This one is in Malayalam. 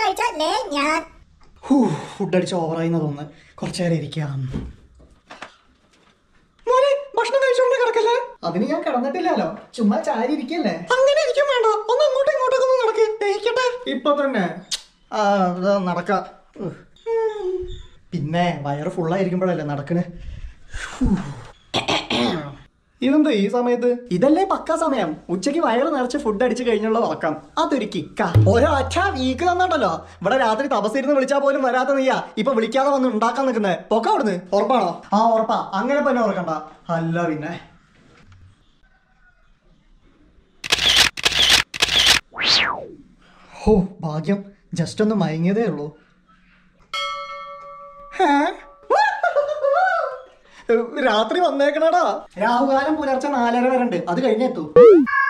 കഴിച്ചല്ലേ ഞാൻ ഫുഡ് അടിച്ച് ഓവറായിന്ന് തോന്നുന്നു കുറച്ചു നേരം ഇരിക്കാം മോനെ ഭക്ഷണം കഴിച്ചോണ്ട് കിടക്കല്ലേ അതിന് ഞാൻ കിടന്നിട്ടില്ലല്ലോ ചുമ്മാ ചാരി ഇരിക്കല്ലേ അങ്ങനെ ഇരിക്കും വേണ്ട ഒന്ന് അങ്ങോട്ടും ഇങ്ങോട്ടൊക്കെ ഒന്ന് നടക്ക് ദഹിക്കട്ടെ ഇപ്പൊ തന്നെ ആ ഇത് നടക്കാം ഉഹ്. പിന്നെ വയറ് ഫുള്ളായിരിക്കുമ്പോഴല്ലേ നടക്കണേ ഇതെന്താ ഈ സമയത്ത് ഇതല്ലേ പക്ക സമയം ഉച്ചയ്ക്ക് വയറ് നിറച്ച് ഫുഡ് അടിച്ച് കഴിഞ്ഞുള്ള ഉറക്കം അതൊരു കിക്ക ഒരൊറ്റ വീക്ക് തന്നിട്ടല്ലോ ഇവിടെ രാത്രി തപസ്സിരുന്ന് വിളിച്ചാൽ പോലും വരാത്ത നീയാ ഇപ്പൊ വിളിക്കാതെ വന്ന് ഉണ്ടാക്കാൻ നിൽക്കുന്നത് പൊക്ക അവിടുന്ന് ഉറപ്പാണോ ആ ഉറപ്പാ അങ്ങനെ തന്നെ ഓർക്കണ്ട അല്ല പിന്നെ ഹോ ഭാഗ്യം ജസ്റ്റ് ഒന്ന് മയങ്ങിയതേ ഉള്ളൂ ഹേ? രാത്രി വന്നേക്കണടാ രാഹുകാലം പുലർച്ചെ നാലര വരെ ഉണ്ട് അത് കഴിഞ്ഞെത്തു